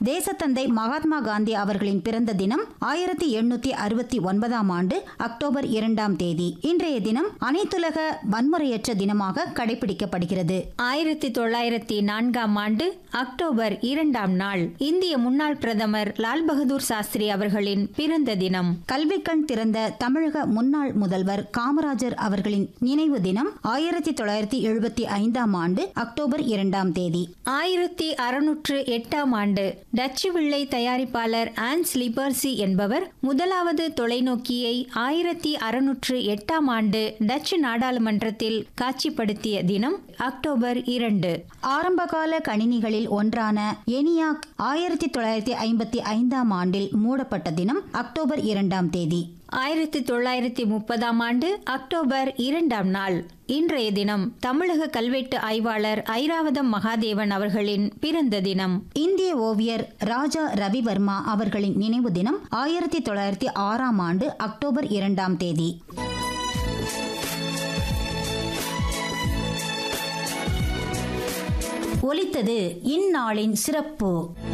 தேசத்தந்தை மகாத்மா காந்தி அவர்களின் பிறந்த தினம் ஆயிரத்தி எண்ணூத்தி அறுபத்தி ஒன்பதாம் ஆண்டு அக்டோபர் இரண்டாம் தேதி இன்றைய தினம் அனைத்துலக வன்முறையற்ற தினமாக கடைபிடிக்கப்படுகிறது ஆயிரத்தி தொள்ளாயிரத்தி நான்காம் ஆண்டு அக்டோபர் இரண்டாம் நாள் இந்திய முன்னாள் பிரதமர் லால் பகதூர் சாஸ்திரி அவர்களின் பிறந்த தினம் கல்விக்கண் திறந்த தமிழக முன்னாள் முதல்வர் காமராஜர் அவர்களின் நினைவு தினம் ஆயிரத்தி தொள்ளாயிரத்தி எழுபத்தி ஐந்தாம் ஆண்டு அக்டோபர் இரண்டாம் தேதி ஆயிரத்தி அறுநூற்று எட்டாம் ஆண்டு டச்சு வில்லை தயாரிப்பாளர் ஆன்ஸ் லிபர்சி என்பவர் முதலாவது தொலைநோக்கியை ஆயிரத்தி அறுநூற்று எட்டாம் ஆண்டு டச்சு நாடாளுமன்றத்தில் காட்சிப்படுத்திய தினம் அக்டோபர் இரண்டு ஆரம்பகால கணினிகளில் ஒன்றான எனியாக் ஆயிரத்தி தொள்ளாயிரத்தி ஐம்பத்தி ஐந்தாம் ஆண்டில் மூடப்பட்ட தினம் அக்டோபர் இரண்டாம் தேதி ஆயிரத்தி தொள்ளாயிரத்தி முப்பதாம் ஆண்டு அக்டோபர் இரண்டாம் நாள் இன்றைய தினம் தமிழக கல்வெட்டு ஆய்வாளர் ஐராவதம் மகாதேவன் அவர்களின் பிறந்த தினம் இந்திய ஓவியர் ராஜா ரவிவர்மா அவர்களின் நினைவு தினம் ஆயிரத்தி தொள்ளாயிரத்தி ஆறாம் ஆண்டு அக்டோபர் இரண்டாம் தேதி ஒலித்தது இந்நாளின் சிறப்பு